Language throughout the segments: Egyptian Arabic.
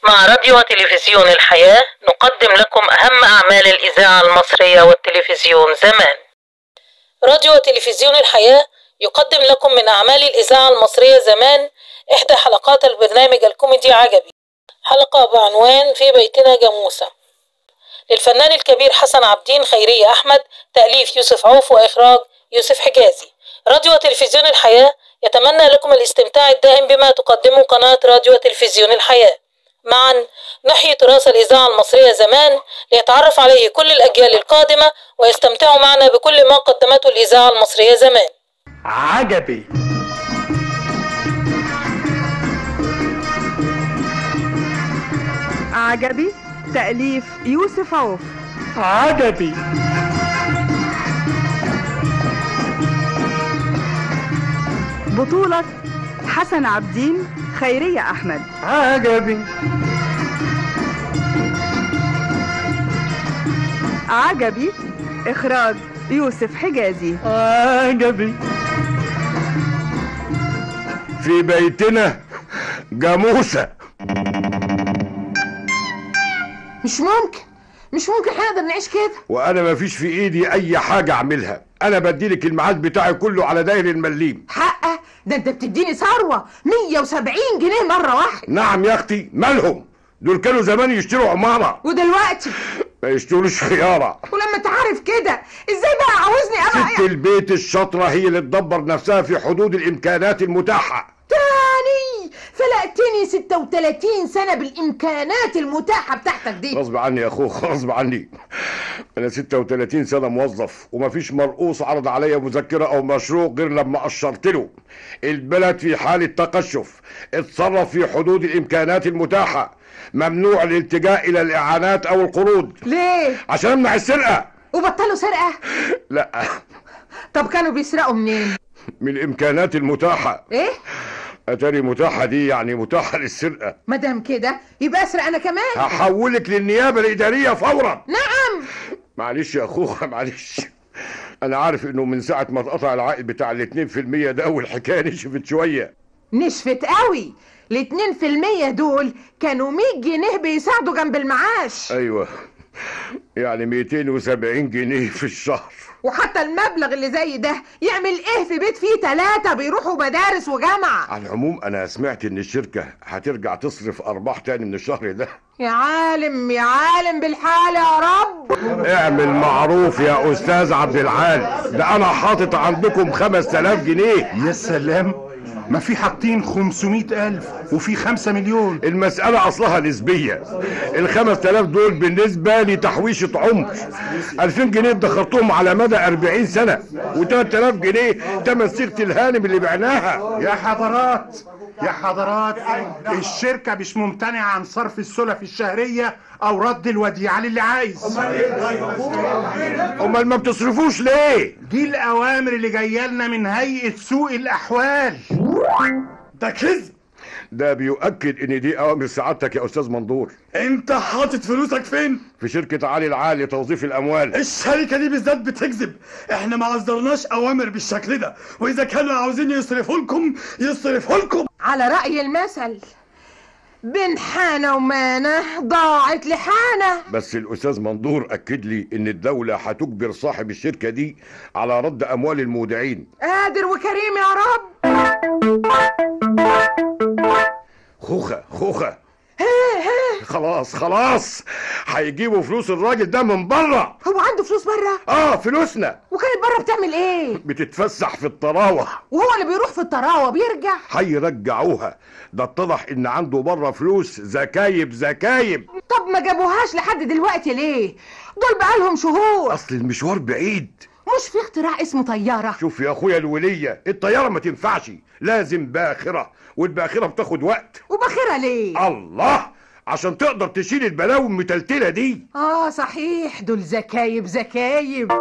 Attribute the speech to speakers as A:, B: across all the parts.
A: مع راديو وتلفزيون الحياة نقدم لكم أهم أعمال الإذاعة المصرية والتلفزيون زمان راديو وتلفزيون الحياة يقدم لكم من أعمال الإذاعة المصرية زمان إحدى حلقات البرنامج الكوميدي عجبي حلقة بعنوان في بيتنا جاموسة للفنان الكبير حسن عبدين خيرية أحمد تأليف يوسف عوف وإخراج يوسف حجازي راديو وتلفزيون الحياة يتمنى لكم الاستمتاع الدائم بما تقدمه قناة راديو وتلفزيون الحياة معا نحيي تراث الإذاعة المصرية زمان ليتعرف عليه كل الأجيال القادمة ويستمتعوا معنا بكل ما قدمته الإذاعة المصرية زمان
B: عجبي
C: عجبي تأليف يوسف عوف
B: عجبي
C: بطولة حسن عبدين خيرية أحمد
B: عجبي
C: عجبي إخراج يوسف حجازي
B: عجبي في بيتنا جاموسة
D: مش ممكن مش ممكن هنقدر نعيش كده
B: وانا مفيش في ايدي اي حاجة اعملها انا بديلك الميعاد بتاعي كله على داير المليم
D: حقه ده انت بتديني ثروه 170 جنيه مره واحده
B: نعم يا اختي مالهم دول كانوا زمان يشتروا عمارة
D: ودلوقتي
B: ما يشتروش خيارة
D: ولما انت عارف كده ازاي بقى عاوزني ابقى
B: ست البيت الشاطرة هي اللي تدبر نفسها في حدود الامكانات المتاحة
D: تاني فلقتني 36 سنه بالامكانات المتاحه بتاعتك دي
B: غصب عني يا اخوك غصب عني انا 36 سنه موظف ومفيش مرقوص عرض عليا مذكره او مشروع غير لما قشرت له البلد في حاله تقشف اتصرف في حدود الامكانات المتاحه ممنوع الالتجاء الى الاعانات او القروض
D: ليه
B: عشان امنع السرقه
D: وبطلوا سرقه
B: لا
D: طب كانوا بيسرقوا منين
B: من الامكانات المتاحه
D: ايه
B: اتاري متاحه دي يعني متاحه للسرقه
D: مادام كده يبقى اسرق انا كمان
B: هحولك للنيابه الاداريه فورا
D: نعم
B: معلش يا اخوها معلش انا عارف انه من ساعه ما اتقطع العائد بتاع الاتنين في المية ده والحكايه نشفت شويه
D: نشفت قوي الاتنين في المية دول كانوا 100 جنيه بيساعدوا جنب المعاش
B: ايوه يعني 270 جنيه في الشهر
D: وحتى المبلغ اللي زي ده يعمل ايه في بيت فيه ثلاثة بيروحوا مدارس وجامعة
B: على العموم انا سمعت ان الشركه هترجع تصرف ارباح تاني من الشهر ده
D: يا عالم يا عالم بالحال يا رب
B: اعمل معروف يا استاذ عبد العال ده انا حاطط عندكم 5000 جنيه
E: يا سلام ما في حاطين 500 ألف وفي 5 مليون
B: المسألة أصلها نسبية ال 5000 دول بالنسبة لي تحويشة عمر 2000 جنيه ادخرتهم على مدى 40 سنة و3000 جنيه تمن صيغة الهانم اللي بعناها
E: يا حضرات يا حضرات الشركة مش ممتنعة عن صرف السلف الشهرية أو رد الوديعة للي عايز
B: أمال ما بتصرفوش ليه؟
E: دي الأوامر اللي جاية لنا من هيئة سوق الأحوال
B: ده كذب ده بيؤكد ان دي اوامر سعادتك يا استاذ منظور
F: انت حاطط فلوسك فين
B: في شركة علي العال لتوظيف الاموال
F: الشركه دي بالذات بتكذب احنا ما اصدرناش اوامر بالشكل ده واذا كانوا عاوزين يصرفوا لكم يصرفوا لكم
D: على رأي المثل بين حانة ومانة ضاعت لحانة
B: بس الاستاذ منظور اكد لي ان الدولة هتجبر صاحب الشركة دي على رد اموال المودعين
D: قادر وكريم يا رب
B: خوخة خوخة خلاص خلاص هيجيبوا فلوس الراجل ده من بره
D: هو عنده فلوس بره
B: اه فلوسنا
D: وكانت بره بتعمل ايه
B: بتتفسح في الطراوة
D: وهو اللي بيروح في الطراوة بيرجع
B: هيرجعوها ده اتضح ان عنده بره فلوس زكايب زكايب
D: طب ما جابوهاش لحد دلوقتي ليه دول بقالهم شهور
B: اصل المشوار بعيد
D: مش في اختراع اسمه طيارة
B: شوف يا اخويا الولية الطيارة ما تنفعش لازم باخرة والباخرة بتاخد وقت
D: وباخرة ليه
B: الله عشان تقدر تشيل البلاوي المتلتلة دي
D: اه صحيح دول زكايب زكايب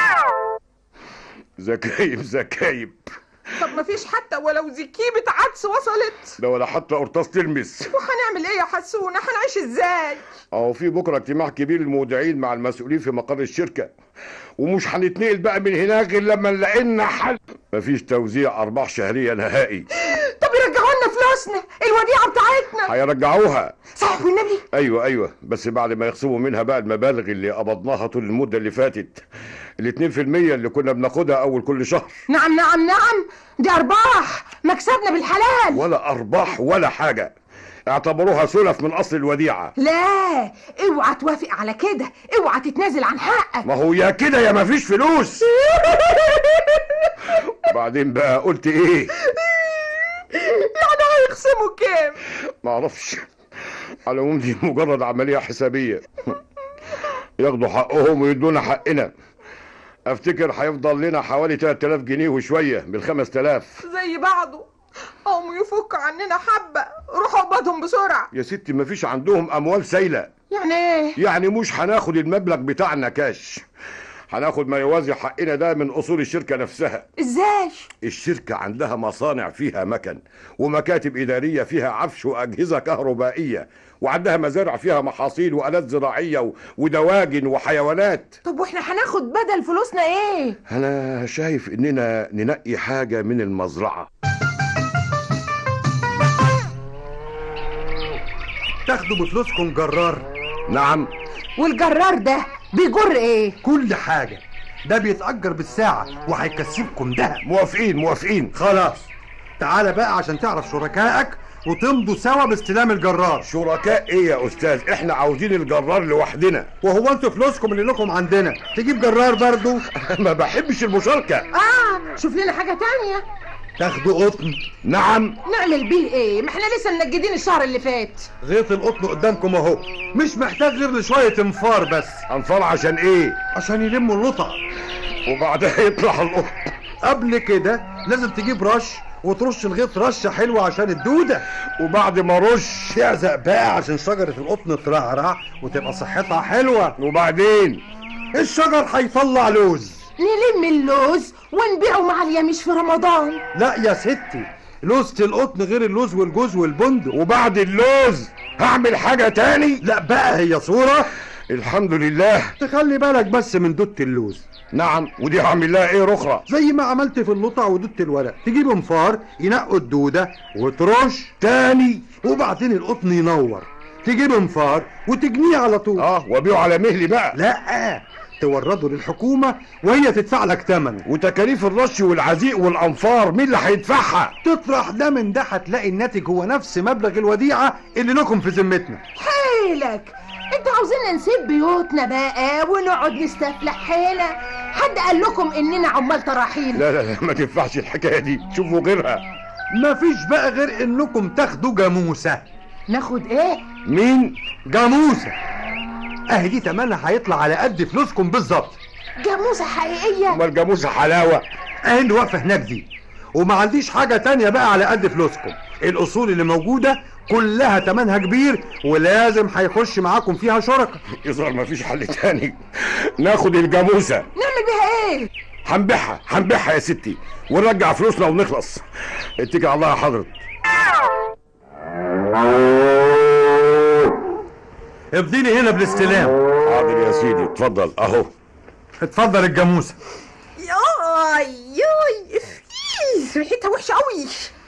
B: زكايب زكايب
D: طب ما فيش حتى ولو زكيبة عدس وصلت
B: ده ولا حتى قرطاس تلمس
D: وهنعمل ايه يا حسونة هنعيش ازاي
B: اهو في بكره اجتماع كبير للمودعين مع المسؤولين في مقر الشركه ومش هنتنقل بقى من هناك غير لما نلاقي لنا حل مفيش توزيع ارباح شهريه نهائي
D: طب يرجعوا لنا فلوسنا الوديعه بتاعتنا
B: هيرجعوها
D: صح والنبي
B: ايوه ايوه بس بعد ما يخصموا منها بقى المبالغ اللي قبضناها طول المده اللي فاتت الاتنين في المية اللي كنا بناخدها اول كل شهر
D: نعم نعم نعم دي ارباح مكسبنا بالحلال
B: ولا ارباح ولا حاجه اعتبروها سلف من اصل الوديعه
D: لا اوعى توافق على كده اوعى تتنازل عن حقك
B: ما هو يا كده يا مفيش فلوس بعدين بقى قلت ايه
D: يعني هيخصموا كام
B: ما اعرفش على العموم دي مجرد عمليه حسابيه ياخدوا حقهم ويدونا حقنا افتكر هيفضل لنا حوالي 3000 جنيه وشويه من 5000
D: زي بعضه قوموا يفكوا عننا حبه روحوا اقبضهم بسرعه
B: يا ستي مفيش عندهم اموال سايله
D: يعني ايه
B: يعني مش هناخد المبلغ بتاعنا كاش هناخد ما يوازي حقنا ده من اصول الشركه نفسها
D: ازاي
B: الشركة عندها مصانع فيها مكن ومكاتب إدارية فيها عفش وأجهزة كهربائية وعندها مزارع فيها محاصيل وآلات زراعية و- ودواجن وحيوانات
D: طب واحنا هناخد بدل فلوسنا ايه
B: أنا شايف إننا ننقي حاجة من المزرعة
G: تاخدوا بفلوسكم جرار
B: نعم
D: والجرار ده بيجر ايه
G: كل حاجة ده بيتأجر بالساعة وهيكسبكم دهب
B: موافقين موافقين
G: خلاص تعالى بقى عشان تعرف شركائك وتمضوا سوا باستلام الجرار
B: شركاء إيه يا أستاذ إحنا عاوزين الجرار لوحدنا
G: وهو انتوا فلوسكم اللي لكم عندنا تجيب جرار برضو
B: ما بحبش المشاركة
D: اه شوف لنا حاجه تانية
G: تاخدوا قطن
B: نعم
D: نعمل بيه ايه ما احنا لسه منجدين الشهر اللي فات
G: غيط القطن قدامكم اهو مش محتاج غير لشوية انفار بس
B: أنفار عشان إيه
G: عشان يلموا اللطع
B: وبعدها يطلع القط
G: قبل كده لازم تجيب رش وترش الغيط رشة حلوة عشان الدودة
B: وبعد ما رش
G: تعزق بقى عشان شجرة القطن ترعرع وتبقى صحتها حلوة
B: وبعدين
G: الشجر هيطلع لوز
D: نلم اللوز ونبيعه مع اليميش في رمضان
G: لا يا ستي لوزة القطن غير اللوز والجوز والبندق
B: وبعد اللوز هعمل حاجة تاني
G: لا بقى هي صورة
B: الحمد لله
G: تخلي بالك بس من دودة اللوز
B: نعم ودي هعمل لها ايه رخرة
G: زي ما عملت في اللطع ودودة الورق تجيب انفار ينقوا الدودة وترش
B: تاني
G: وبعدين القطن ينور تجيب انفار وتجنيه على طول
B: اه وابيعه على مهلي بقى
G: لا تورده للحكومة وهي تدفع لك ثمنه
B: وتكاليف الرش والعزيق والانفار مين اللي هيدفعها
G: تطرح ده من ده هتلاقي الناتج هو نفس مبلغ الوديعة اللي لكم في ذمتنا
D: حيلك انتوا عاوزيننا نسيب بيوتنا بقى ونقعد نستفلح هنا حد قال لكم اننا عمال طراحين
B: لا لا لا ما تنفعش الحكاية دي شوفوا غيرها
G: مفيش بقى غير انكم تاخدوا جاموسة
D: ناخد ايه
B: مين
G: جاموسة اهي دي تمنها هيطلع على قد فلوسكم بالظبط
D: جاموسه حقيقيه
B: امال جاموسة حلاوة
G: اهي اللي واقفة هناك دي وما عنديش حاجة تانية بقى على قد فلوسكم الأصول اللي موجودة كلها تمنها كبير ولازم هيخش معاكم فيها شركة
B: يظهر ما فيش حل تاني ناخد الجاموسة
D: نعمل بيها ايه
B: هنبيعها هنبيعها يا ستي ونرجع فلوسنا ونخلص اتكل على الله يا حضرة
G: ابديني هنا بالاستلام
B: حاضر يا سيدي اتفضل اهو
G: اتفضل الجاموسة
D: ياي ياي ريحتها وحشه قوي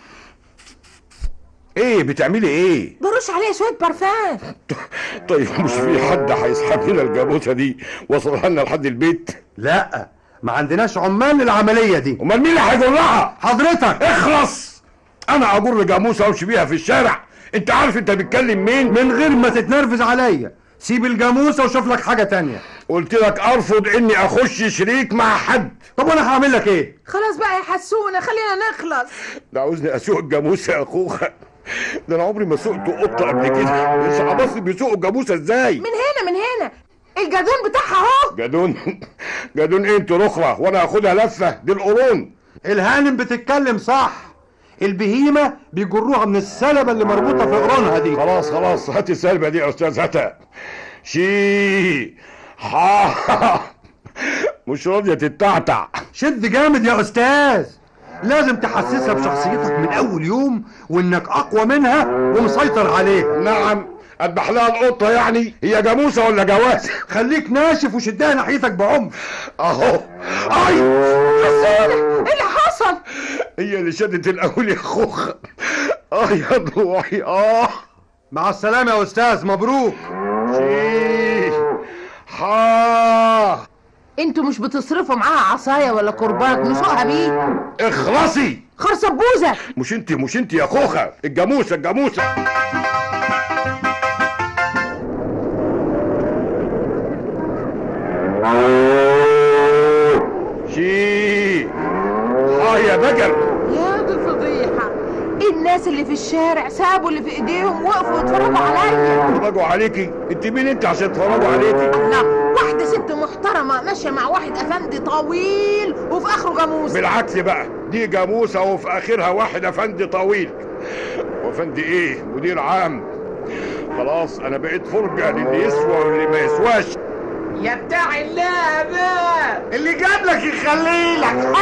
B: ايه بتعملي ايه
D: برش عليها شويه برفان
B: طيب مش في حد هيسحب لنا الجاموسه دي وصلها لنا لحد البيت
G: لا ما عندناش عمال للعملية دي
B: امال مين اللي هيجرها
G: حضرتك
B: اخلص انا اجر جاموسه وامشي بيها في الشارع انت عارف انت بتكلم مين
G: من غير ما تتنرفز عليا سيب الجاموسة وشوف لك حاجة تانية
B: قلت لك ارفض اني اخش شريك مع حد
G: طب وانا هعمل لك ايه
D: خلاص بقى يا حسونه خلينا نخلص
B: ده عاوزني اسوق الجاموسه يا اخوخ ده انا عمري ما سوقت قطه قبل كده مش عباصي بيسوقوا الجاموسه ازاي
D: من هنا من هنا الجدون بتاعها اهو
B: جدون جدون ايه انتوا رخرة وانا هاخدها لفه دي القرون
G: الهانم بتتكلم صح البهيمة بيجروها من السلبة اللي مربوطة في قرونها دي
B: خلاص خلاص هات السلبة دي يا استاذ هاتها شي ها مش راضية تتعتع
G: شد جامد يا استاذ لازم تحسسها بشخصيتك من اول يوم وانك اقوى منها ومسيطر عليها
B: نعم اذبح لها القطه يعني هي جاموسه ولا جواز
G: خليك ناشف وشدها ناحيتك بعنف
B: اهو اي
D: ايه اللي حصل
B: هي اللي شدت الاول يا خوخه اه يا ضوعي اه
G: مع السلامه يا استاذ مبروك
B: شي ها
D: انتوا مش بتصرفوا معاها عصايه ولا كرباج نسوقها بيه
B: اخلصي
D: خرصه بوزك
B: مش انت مش انت يا خوخه الجاموسه الجاموسه شي اه يا بجر
D: يا دي الفضيحه الناس اللي في الشارع سابوا اللي في ايديهم وقفوا يتفرجوا عليا
B: اتفرجوا عليكي انت مين انت عشان يتفرجوا عليكي
D: لا واحده ست محترمه ماشيه مع واحد افندي طويل وفي اخره جاموس
B: بالعكس بقى دي جاموسه وفي اخرها واحد افندي طويل وافندي ايه مدير عام خلاص انا بقيت فرجه للي يسوى واللي ما يسواش
D: يا بتاع اللعبه
B: اللي جاب لك يخليه لك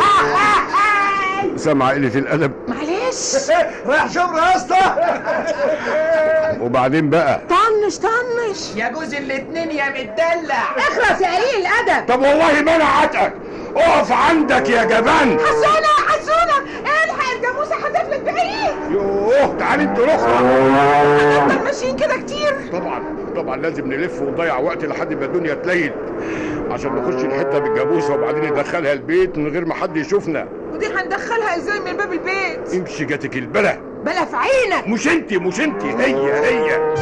B: سامع قلة الأدب
D: معلش
F: رايح شبرا يا اسطى
B: وبعدين بقى
D: طنش طنش
H: يا جوز الاتنين يا متدلع
D: اخرس يا قليل الادب
B: طب والله ما انا عاتقك اقف عندك يا جبان
D: حسونه حسونه الحق الجاموسه هتفلت بعيد
B: يوه تعالي انت الاخرى
D: هنفضل ماشيين كده كتير
B: طبعا طبعا لازم نلف ونضيع وقت لحد ما الدنيا تليل عشان نخش الحته بالجاموسه وبعدين ندخلها البيت من غير ما حد يشوفنا
D: ودي هندخلها ازاي من باب البيت
B: امشي جاتك البلا
D: بلا في عينك
B: مش انت مش انت هي هي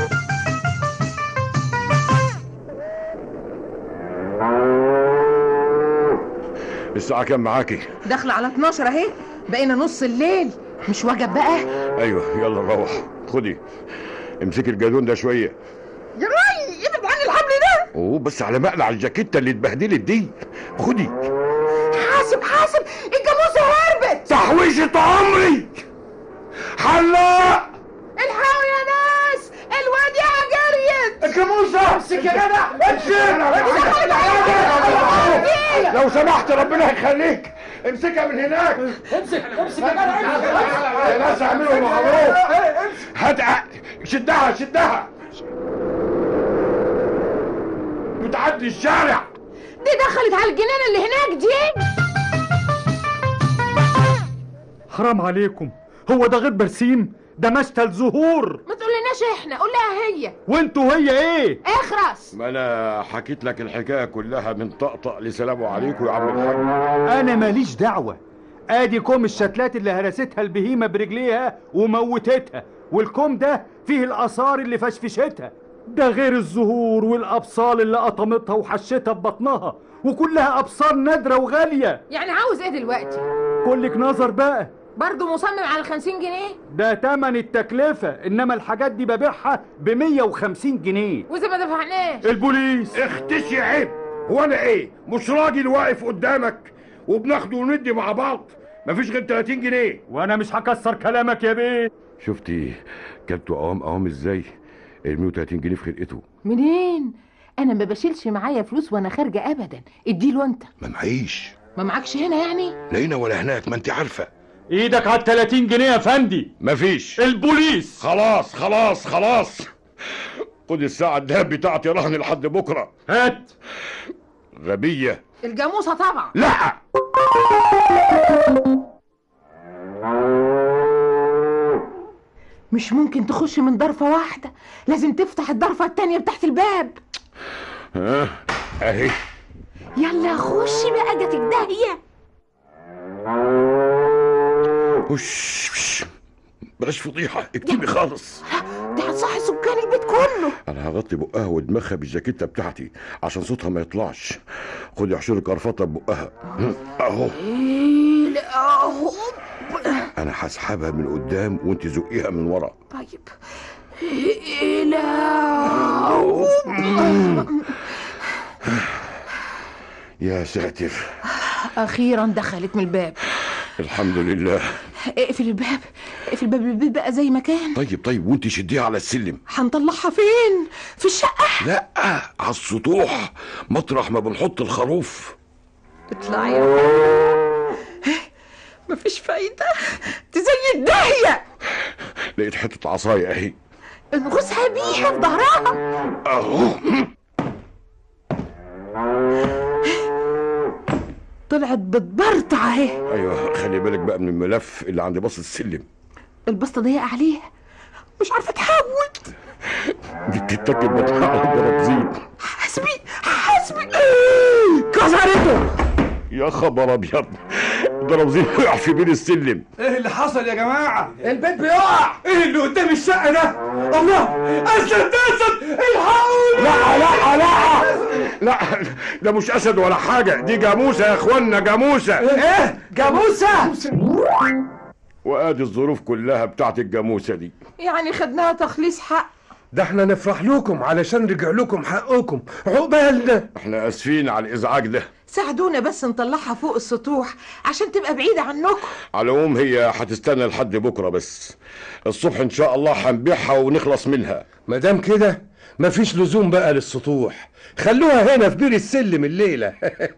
B: الساعة كام معاكي؟
D: داخله على 12 اهي بقينا نص الليل مش وجب بقى
B: ايوه يلا نروح خدي امسكي الجالون ده شوية
D: يا راي ابعد عن الحبل ده
B: اوه بس على مقلع الجاكيتة اللي اتبهدلت دي خدي
D: حاسب حاسب الجاموسه هربت
B: تحويشة عمري حلاق
D: الحقوا يا ناس الوديعه جريت
F: الجاموسه امسك يا جدع
B: لو سمحت ربنا يخليك امسكها من هناك
F: امسك امسك يا جدع
B: يا ناس اعملوا معروف هات شدها شدها بتعدي الشارع
D: دي دخلت على الجنينه اللي هناك دي
I: حرام عليكم هو ده غير برسيم ده مشتل زهور
D: ما تقولناش احنا قول لها هي
I: وانتوا هي ايه
D: اخرس
B: ما انا حكيت لك الحكايه كلها من طقطق لسلام عليكم يا عم الحاج
I: انا ماليش دعوه ادي كوم الشتلات اللي هرستها البهيمه برجليها وموتتها والكوم ده فيه الاثار اللي فشفشتها ده غير الزهور والابصال اللي قطمتها وحشتها ببطنها وكلها ابصار نادره وغاليه
D: يعني عاوز ايه دلوقتي
I: كلك نظر بقى
D: برضه مصمم على 50 جنيه
I: ده تمن التكلفة إنما الحاجات دي ببيعها ب 150 جنيه
D: واذا ما دفعناش
I: البوليس
B: اختشي عيب هو انا ايه مش راجل واقف قدامك وبناخده وندي مع بعض مفيش غير 30 جنيه
I: وأنا مش هكسر كلامك يا بيه
B: شفتي كلته قوام قوام ازاي ال 130 جنيه في خلقته
D: منين انا ما بشيلش معايا فلوس وانا خارجه ابدا اديله انت
B: ما معيش
D: ما معكش هنا يعني
B: لا هنا ولا هناك ما انت عارفه
I: إيدك على 30 جنيه يا فندي
B: مفيش
I: البوليس
B: خلاص خلاص خلاص خد الساعة الدهب بتاعتي رهن لحد بكرة
I: هات
B: غبية
D: الجاموسه طبعا
B: لا
D: مش ممكن تخش من ضرفه واحده لازم تفتح الضرفه التانية بتاعت الباب
B: ها اهي
D: يلا خش بقى جاتك داهيه
B: وش وش. بلاش فضيحة اكتبي خالص
D: ده هتصحي سكان البيت كله
B: انا هغطي بقها ودماغها بالجاكيتة بتاعتي عشان صوتها ما يطلعش خدي احشري كرفطة ببقها اهو
D: ايه لا أهو.
B: انا هسحبها من قدام وانت زقيها من ورا
D: طيب ايه لا
B: يا ساتر
D: اخيرا دخلت من الباب
B: الحمد لله
D: اقفل الباب اقفل باب البيت بقى زي ما كان
B: طيب طيب وانت شديها على السلم
D: هنطلعها فين في الشقه
B: لا على السطوح مطرح ما بنحط الخروف
D: اطلعي مفيش فايده دي زي الداهيه
B: لقيت حتة عصاية اهي
D: انغصها بيها في ظهرها
B: اهو
D: طلعت بتبرطع اهي
B: ايوه خلي بالك بقى من الملف اللي عند باص السلم
D: البسطه ضيقه عليها مش عارفه تحول
B: دي بتتاكل بطحة على البرازيل
D: حسبي حسبي كسرته
B: يا خبر ابيض البرازيل وقع في بين السلم
F: ايه اللي حصل يا جماعة؟ البيت بيقع ايه اللي قدام الشقة ده؟ الله اسد اسد الحقوني
B: لا لا لا لا ده مش اسد ولا حاجه دي جاموسه يا اخوانا جاموسه
F: ايه؟ جاموسة
B: وادي الظروف كلها بتاعت الجاموسه دي
D: يعني خدناها تخليص حق
G: ده احنا نفرح لكم علشان رجع لكم حقكم عقبالنا
B: احنا اسفين على الازعاج ده
D: ساعدونا بس نطلعها فوق السطوح عشان تبقى بعيدة عنكم
B: على العموم هي هتستنى لحد بكره بس الصبح ان شاء الله هنبيعها ونخلص منها
G: ما دام كده مفيش لزوم بقى للسطوح خلوها هنا في بير السلم الليله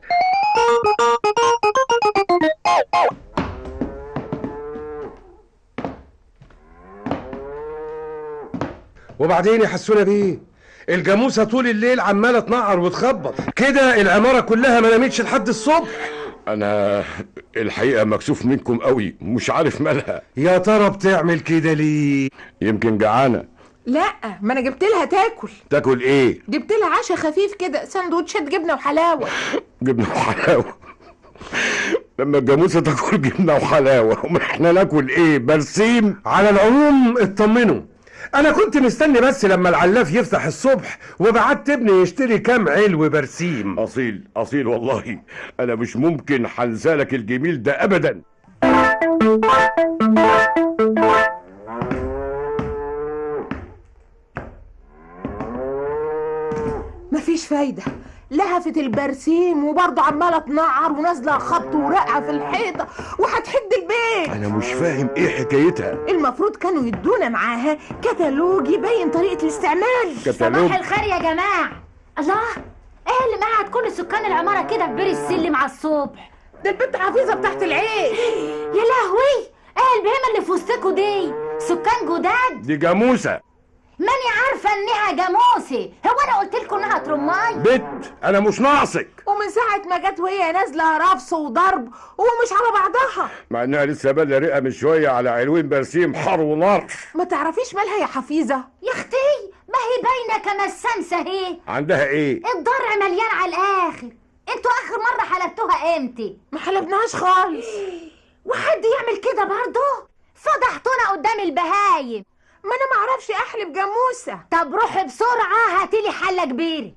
G: وبعدين يا حسونا بيه الجاموسه طول الليل عماله تنعر وتخبط كده العماره كلها ما نامتش لحد الصبح
B: انا الحقيقه مكسوف منكم قوي مش عارف مالها
G: يا ترى بتعمل كده ليه
B: يمكن جعانه
D: لا ما انا جبت لها تاكل
B: تاكل ايه
D: جبت لها عشاء خفيف كده سندوتشات جبنه وحلاوه
B: جبنه وحلاوه لما الجاموسه تاكل جبنه وحلاوه وما احنا ناكل ايه برسيم
G: على العموم اطمنوا انا كنت مستني بس لما العلاف يفتح الصبح وبعت ابني يشتري كام علو برسيم
B: اصيل اصيل والله انا مش ممكن هنسالك الجميل ده ابدا
D: مفيش فايده لهفت البرسيم وبرضه عماله تنعر ونازله خبط ورقع في الحيطه وهتحد البيت
B: انا مش فاهم ايه حكايتها
D: المفروض كانوا يدونا معاها كتالوج يبين طريقه الاستعمال
B: كتالوج
J: صباح الخير يا جماعة الله ايه اللي مقعد كل سكان العمارة كده في بير السلم على الصبح
D: ده البنت حفيظه بتاعت العيش
J: يا لهوي ايه البهيمة اللي في وسطكوا دي سكان جداد
B: دي جاموسه
J: ماني عارفة انها جاموسة هو انا قلت لكم انها ترماي
B: بت انا مش ناقصك
D: ومن ساعه ما جت وهي نازله رفص وضرب ومش على بعضها
B: مع انها لسه بالة رئه من شويه على علوين برسيم حر ونار
D: ما تعرفيش مالها يا حفيظه
J: يا اختي ما هي باينة كمسانسة اهي
B: عندها ايه
J: الضرع مليان على الاخر انتوا اخر مرة حلبتوها امتى
D: ما حلبناهاش خالص
J: وحد يعمل كده برضه فضحتونا قدام البهايم
D: ما انا معرفش احلب جاموسه
J: طب روحي بسرعة هاتيلي حلة كبيرة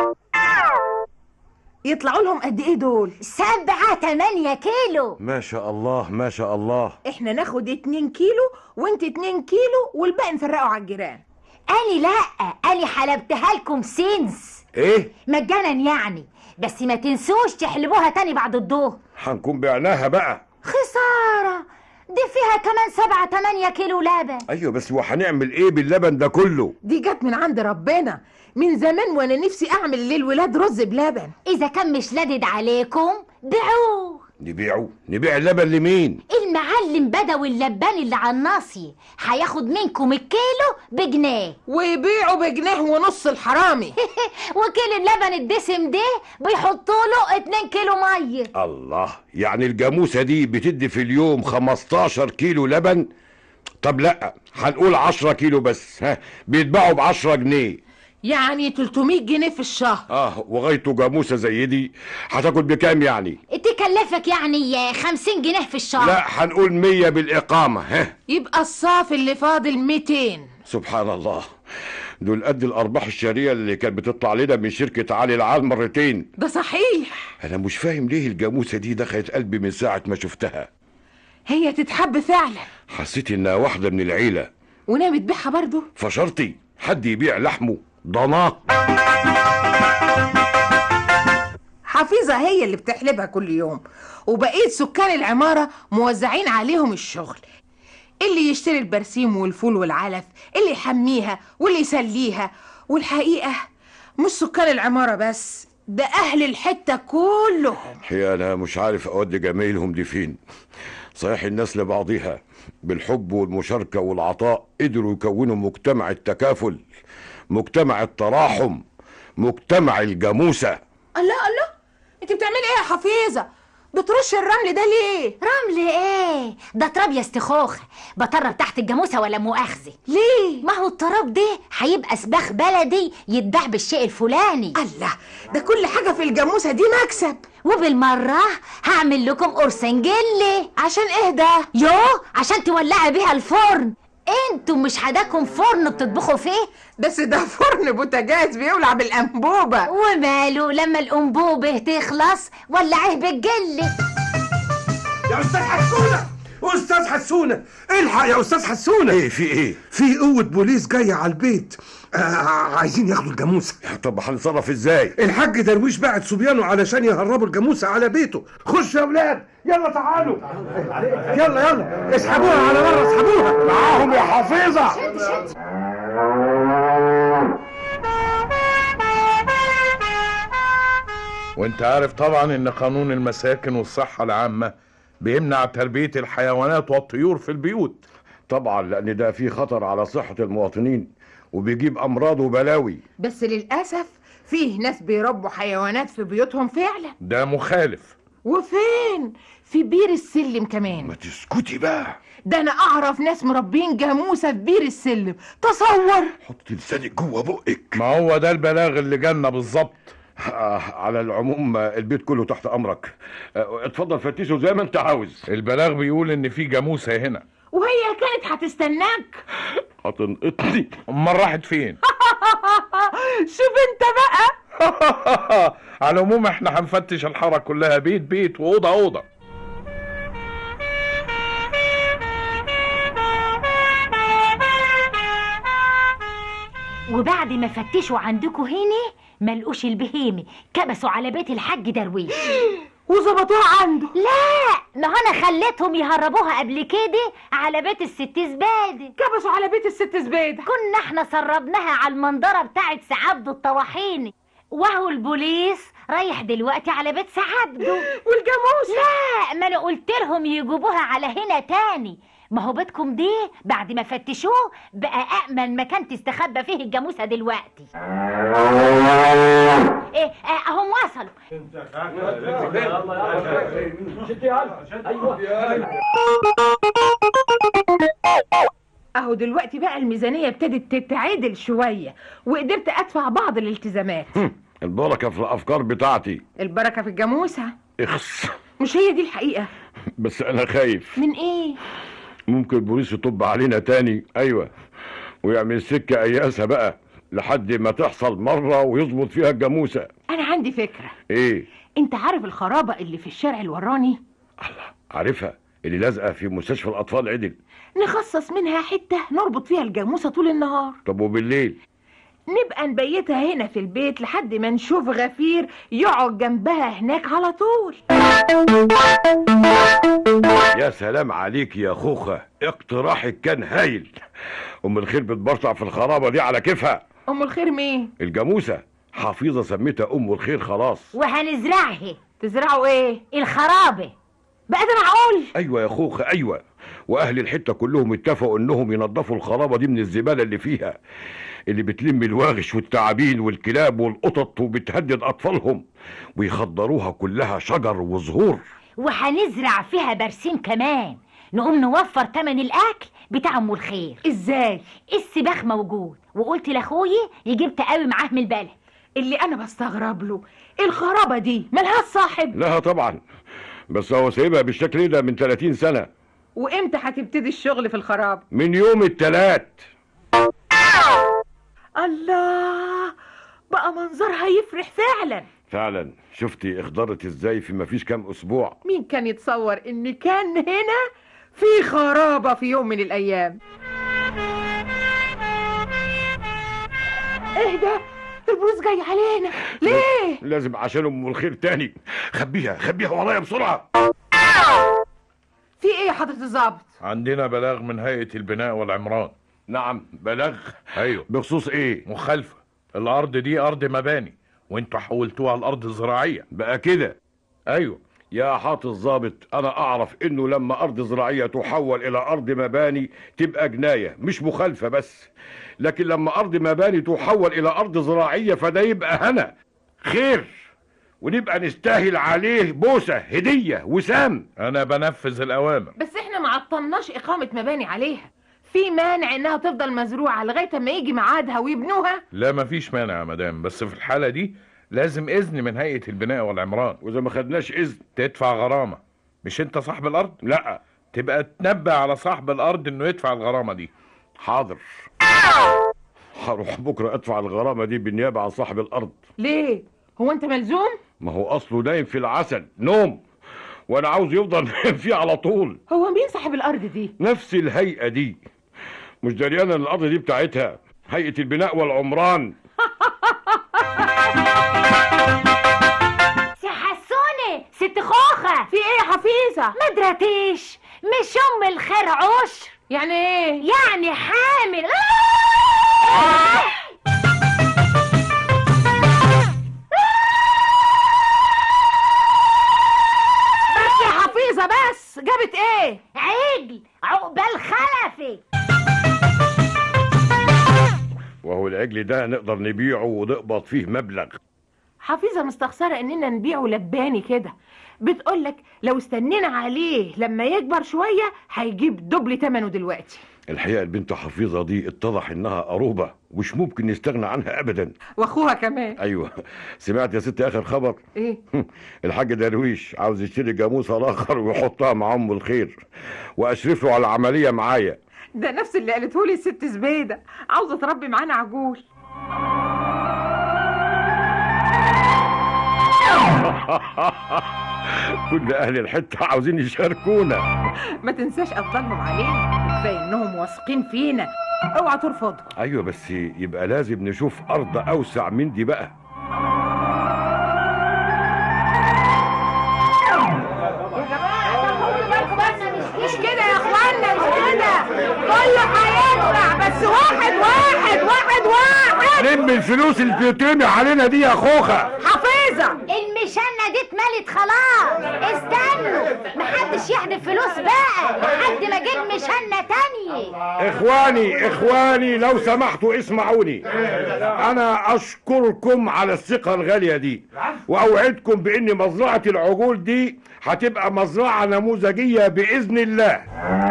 D: يطلعوا لهم قد ايه دول
J: سبعة تمانية كيلو
B: ما شاء الله ما شاء الله
D: احنا ناخد اتنين كيلو وانت اتنين كيلو والباقي نفرقه على الجيران
J: أني لأ أني حلبتها لكم سنس
B: ايه
J: مجانا يعني بس ما تنسوش تحلبوها تاني بعد الظهر
B: هنكون بعناها بقى
J: خسارة دي فيها كمان سبعة تمانية كيلو لبن
B: ايوه بس وهنعمل ايه باللبن ده كله
D: دي جت من عند ربنا من زمان وانا نفسي اعمل للولاد رز بلبن
J: إذا كان مش لدد عليكم بيعوه
B: نبيعه نبيع اللبن لمين
J: المعلم بدوي اللبان اللي على الناصية هياخد منكم الكيلو بجنيه
D: ويبيعوا بجنيه ونص الحرامي
J: وكيلو اللبن الدسم ده بيحطوا له 2 كيلو ميه
B: الله يعني الجاموسه دي بتدي في اليوم 15 كيلو لبن طب لا هنقول 10 كيلو بس ها بيتباعوا ب 10 جنيه
D: يعني 300 جنيه في الشهر
B: اه وغايته جاموسه زي دي هتاكل بكام يعني
J: تكلفك يعني 50 جنيه في الشهر
B: لا هنقول 100 بالاقامه ها
D: يبقى الصافي اللي فاضل 200
B: سبحان الله دول قد الارباح الشهريه اللي كانت بتطلع لنا من شركه علي العال مرتين
D: ده صحيح
B: انا مش فاهم ليه الجاموسه دي دخلت قلبي من ساعه ما شفتها
D: هي تتحب فعلا
B: حسيت انها واحده من العيله
D: ونامت بيها برضه
B: فشرطي حد يبيع لحمه ضناه
D: حفيظة هي اللي بتحلبها كل يوم وبقية سكان العمارة موزعين عليهم الشغل اللي يشتري البرسيم والفول والعلف اللي يحميها واللي يسليها والحقيقة مش سكان العمارة بس ده أهل الحتة كلهم
B: الحقيقه انا مش عارف اودي جمايلهم دي فين صحيح الناس لبعضيها بالحب والمشاركة والعطاء قدروا يكونوا مجتمع التكافل مجتمع التراحم مجتمع الجاموسة
D: الله الله انت بتعملي ايه يا حفيظه بترش الرمل ده ليه
J: رمل ايه ده تراب يا استخوخ بطرب تحت الجاموسه ولا مؤاخذه
D: ليه
J: ما هو التراب ده هيبقى سباخ بلدي يتباع بالشيء الفلاني
D: الله ده كل حاجه في الجاموسه دي مكسب
J: وبالمره هعمل لكم قرصين جلي
D: عشان ايه ده
J: يو عشان تولعي بيها الفرن انتوا مش حداكم فرن بتطبخوا فيه
D: بس ده فرن بوتاجاز بيولع بالانبوبه
J: وماله لما الانبوبه تخلص ولعيه بالجلي
G: يا استاذ حسونه استاذ حسونه الحق يا استاذ حسونه
B: ايه في ايه
G: في قوه بوليس جايه على البيت آه عايزين ياخدوا الجاموسه
B: طب هنتصرف ازاي
G: الحاج درويش بعت صبيانه علشان يهربوا الجاموسه على بيته خش يا اولاد يلا تعالوا يلا يلا اسحبوها على بره اسحبوها
B: معاهم يا حفيظة
K: وانت عارف طبعا ان قانون المساكن والصحة العامة بيمنع تربية الحيوانات والطيور في البيوت
B: طبعا لان ده في خطر على صحة المواطنين وبيجيب امراض وبلاوي
D: بس للاسف فيه ناس بيربوا حيوانات في بيوتهم فعلا
K: ده مخالف
D: وفين في بير السلم كمان
B: ما تسكتي بقى
D: ده انا اعرف ناس مربين جاموسه في بير السلم تصور
B: حط لسانك جوه بقك
K: ما هو ده البلاغ اللي جالنا بالظبط
B: آه على العموم آه، البيت كله تحت امرك آه، اتفضل فتشه زي ما انت عاوز
K: البلاغ بيقول ان في جاموسة هنا
D: وهي كانت هتستناك
B: هتنقطني
K: امال راحت فين
D: شوف انت بقى
K: على العموم احنا هنفتش الحارة كلها بيت بيت وأوضة أوضة
J: وبعد ما فتشوا عندكم هنا ملقوش البهيمة كبسوا على بيت الحاج درويش
D: وظبطوها عنده
J: لا ما هو انا خليتهم يهربوها قبل كده على بيت الست زبادة
D: كبسوا على بيت الست زبيده
J: كنا احنا سربناها على المنظرة بتاعت سعبده الطواحيني وهو البوليس رايح دلوقتي على بيت سعبده
D: والجاموسه
J: لا ما انا قلت لهم يجيبوها على هنا تاني ما هو بيتكم دي بعد ما فتشوه بقى أأمن مكان تستخبى فيه الجاموسة دلوقتي ايه آه، اهم وصلوا
D: اهو دلوقتي بقى الميزانيه ابتدت تتعدل شويه وقدرت ادفع بعض الالتزامات
B: البركة في الافكار بتاعتي
D: البركه في الجاموسه
B: اخس
D: مش هي دي الحقيقه
B: بس انا خايف
D: من ايه
B: ممكن البوليس يطب علينا تاني ايوه ويعمل سكة اياسة بقى لحد ما تحصل مرة ويظبط فيها الجاموسة
D: انا عندي فكره
B: ايه
D: انت عارف الخرابه اللي في الشارع الوراني
B: عارفها اللي لازقة في مستشفى الاطفال عدل
D: نخصص منها حته نربط فيها الجاموسه طول النهار
B: طب وبالليل
D: نبقى نبيتها هنا في البيت لحد ما نشوف غفير يقعد جنبها هناك على طول
B: يا سلام عليك يا خوخة اقتراحك كان هايل ام الخير بتبرطع في الخرابة دي على كيفها
D: ام الخير مين
B: الجاموسة حفيظة سميتها ام الخير خلاص
J: وهنزرعها
D: تزرعوا ايه
J: الخرابة
D: بقى ده معقول
B: ايوه يا خوخة ايوه واهل الحتة كلهم اتفقوا انهم ينظفوا الخرابة دي من الزبالة اللي فيها اللي بتلم الواغش والتعابين والكلاب والقطط وبتهدد اطفالهم ويخضروها كلها شجر وزهور
J: وهنزرع فيها برسيم كمان نقوم نوفر تمن الاكل بتاع ام الخير
D: ازاي
J: السباخ موجود وقلت لاخويا يجيب تقاوي معاه من البلد
D: اللي انا بستغرب له الخرابه دي ملهاش صاحب
B: لها طبعا بس هو سايبها بالشكل ده من 30 سنة
D: وامتى هتبتدي الشغل في الخراب
B: من يوم التلات
D: الله بقى منظرها يفرح فعلا
B: فعلا شفتي اخضرت ازاي في مفيش كام اسبوع
D: مين كان يتصور ان كان هنا في خرابة في يوم من الايام ايه ده البوليس جاي علينا ليه
B: لازم عشان ام الخير تاني خبيها خبيها ورايا بسرعة
D: في ايه يا حضرة الظابط
K: عندنا بلاغ من هيئة البناء والعمران
B: نعم بلاغ
K: ايوه
B: بخصوص ايه
K: مخالفة الارض دي ارض مباني وانتوا حولتوها لارض زراعية
B: بقى كده
K: ايوه
B: يا حاط الظابط انا اعرف انه لما ارض زراعيه تحول الى ارض مباني تبقى جنايه مش مخالفه بس لكن لما ارض مباني تحول الى ارض زراعيه فده يبقى هنا خير ونبقى نستاهل عليه بوسه هديه وسام
K: انا بنفذ الاوامر
D: بس احنا ما عطلناش اقامه مباني عليها في مانع انها تفضل مزروعه لغايه ما يجي ميعادها ويبنوها
K: لا مفيش مانع يا مدام بس في الحالة دي لازم إذن من هيئة البناء والعمران
B: واذا ما خدناش اذن
K: تدفع غرامة مش أنت صاحب الأرض؟
B: لا
K: تبقى تنبه على صاحب الأرض إنه يدفع الغرامة دي
B: حاضر هروح بكره ادفع الغرامه دي بالنيابه عن صاحب الارض
D: ليه هو انت ملزوم
B: ما هو اصله نايم في العسل نوم وانا عاوز يفضل نايم فيه على طول
D: هو مين صاحب الارض دي
B: نفس الهيئه دي مش دريانه ان الارض دي بتاعتها هيئه البناء والعمران
J: سي حسوني ست خوخة
D: في ايه يا حفيظه
J: ما درتيش مش ام الخير عشر
D: يعني ايه
J: يعني حامل
D: بس يا حفيظه بس جابت ايه
J: عجل عقبال خلفي
B: وهو العجل ده نقدر نبيعه ونقبض فيه مبلغ
D: حفيظه مستخسره اننا نبيعه لباني كده بتقولك لو استنينا عليه لما يكبر شويه هيجيب دبل ثمنه دلوقتي
B: الحقيقه البنت حفيظه دي اتضح انها قروبه ومش ممكن نستغنى عنها ابدا
C: واخوها كمان
B: ايوه سمعت يا ست اخر خبر
D: ايه
B: الحاج درويش عاوز يشتري جاموسه الاخر ويحطها مع ام الخير واشرف له على العمليه معايا
C: ده نفس اللي قالته لي الست زبيده عاوزه تربي معانا عجول
B: كل اهل الحته عاوزين يشاركونا
D: ما تنساش افضلهم علينا كفايه انهم واثقين فينا اوعى ترفضهم
B: ايوه بس يبقى لازم نشوف ارض اوسع من دي بقى
D: مش كده يا اخوانا مش كده كله هيدفع بس واحد واحد واحد واحد
B: لم الفلوس اللي بتترمي علينا دي يا خوخه
D: حفيظه
J: المشنة دي اتملت خلاص استنوا محدش يحدف فلوس بقى لحد ما اجيب مشنة تانية
B: اخواني اخواني لو سمحتوا اسمعوني انا اشكركم على الثقة الغالية دي واوعدكم بان مزرعة العجول دي هتبقى مزرعة نموذجية باذن الله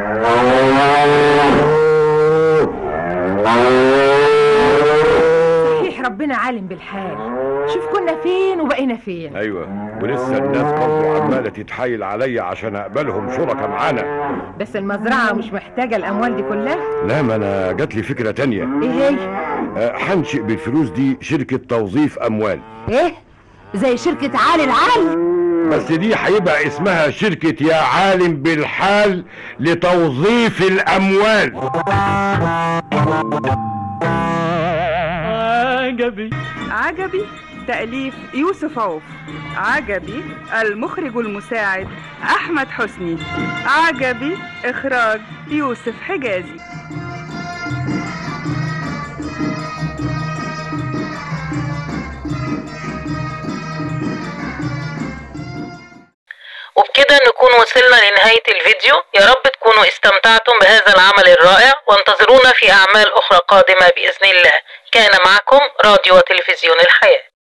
D: صحيح ربنا عالم بالحال شوف كنا فين وبقينا فين
B: ايوه ولسه الناس برضه عمالة تتحايل عليا عشان اقبلهم شركة معانا
D: بس المزرعه مش محتاجه الاموال دي كلها
B: لا ما انا جات لي فكرة تانية
D: ايه هي
B: أه، هنشئ بالفلوس دي شركة توظيف اموال
D: ايه زي شركه عالي العال
B: بس دي هيبقى اسمها شركة يا عالم بالحال لتوظيف الأموال
C: عجبي عجبي تأليف يوسف عوف عجبي المخرج المساعد أحمد حسني عجبي إخراج يوسف حجازي
A: وبكده نكون وصلنا لنهاية الفيديو يا رب تكونوا استمتعتم بهذا العمل الرائع وانتظرونا في أعمال أخرى قادمة بإذن الله كان معكم راديو وتلفزيون الحياة